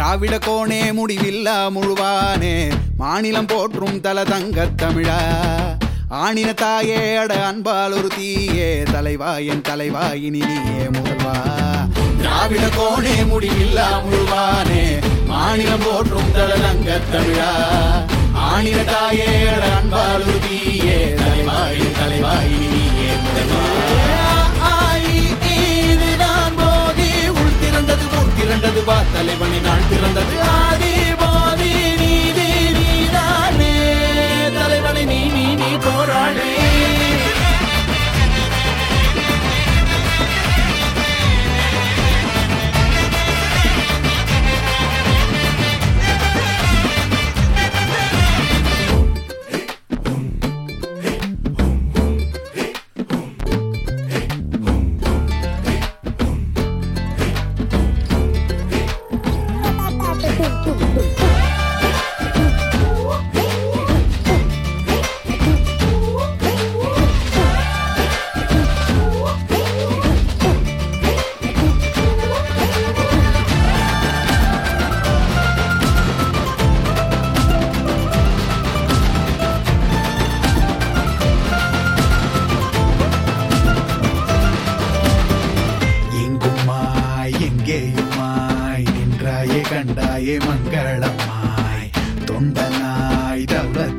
திராவிட கோணே முடிவில்லா முழுவானே மாநிலம் போற்றும் தல தங்கத் தமிழா ஆணின தாயே அட அன்பால் ஒரு தீயே தலைவா என் தலைவா இனி நீயே முதல்வா திராவிட கோணே முடிவில்லா முழுவானே மாநிலம் போற்றும் தல தங்கத் தமிழா ஆணின தாயே அட அன்பால் ஒரு தீயே தலைவா என் தலைவா இனி நீயே முதல்வா ஆயி இதுதான் போதி உள் திறந்தது உள் திரண்டது வா தலைவனி நாள் பிறந்தது ஆதி போதி நீதி நீதானே தலைவனை நீ நீ நீ போராடி எங்குமாய் எங்கேயுமாய் நின்றாயே கண்டாயே மங்களமாய் தொண்டனாய் தௌலத்